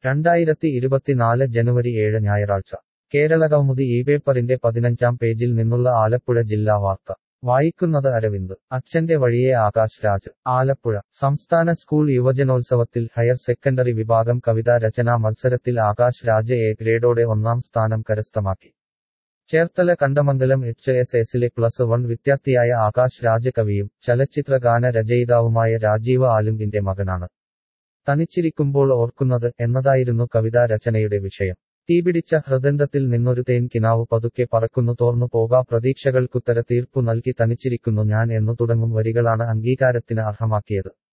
രണ്ടായിരത്തി ഇരുപത്തിനാല് ജനുവരി ഏഴ് ഞായറാഴ്ച കേരളകൗമുദി ഈ പേപ്പറിന്റെ പതിനഞ്ചാം പേജിൽ നിന്നുള്ള ആലപ്പുഴ ജില്ലാ വാർത്ത വായിക്കുന്നത് അരവിന്ദ് അച്ഛന്റെ വഴിയെ ആകാശ് രാജ് ആലപ്പുഴ സംസ്ഥാന സ്കൂൾ യുവജനോത്സവത്തിൽ ഹയർ സെക്കൻഡറി വിഭാഗം കവിതാ രചനാ മത്സരത്തിൽ ആകാശ് രാജ് എ ഗ്രേഡോടെ ഒന്നാം സ്ഥാനം കരസ്ഥമാക്കി ചേർത്തല കണ്ടമംഗലം എച്ച് എസ് എസിലെ പ്ലസ് വൺ വിദ്യാർത്ഥിയായ ആകാശ് രാജ് കവിയും ചലച്ചിത്രഗാന രചയിതാവുമായ രാജീവ് ആലുങ്കിന്റെ മകനാണ് തനിച്ചിരിക്കുമ്പോൾ ഓർക്കുന്നത് എന്നതായിരുന്നു കവിതാ രചനയുടെ വിഷയം തീപിടിച്ച ഹൃദന്തത്തിൽ നിന്നൊരു തേൻ കിനാവ് പതുക്കെ പറക്കുന്നു തോർന്നു പോകാ പ്രതീക്ഷകൾക്കുത്തര തീർപ്പു നൽകി തനിച്ചിരിക്കുന്നു ഞാൻ എന്നു തുടങ്ങും വരികളാണ് അംഗീകാരത്തിന് അർഹമാക്കിയത്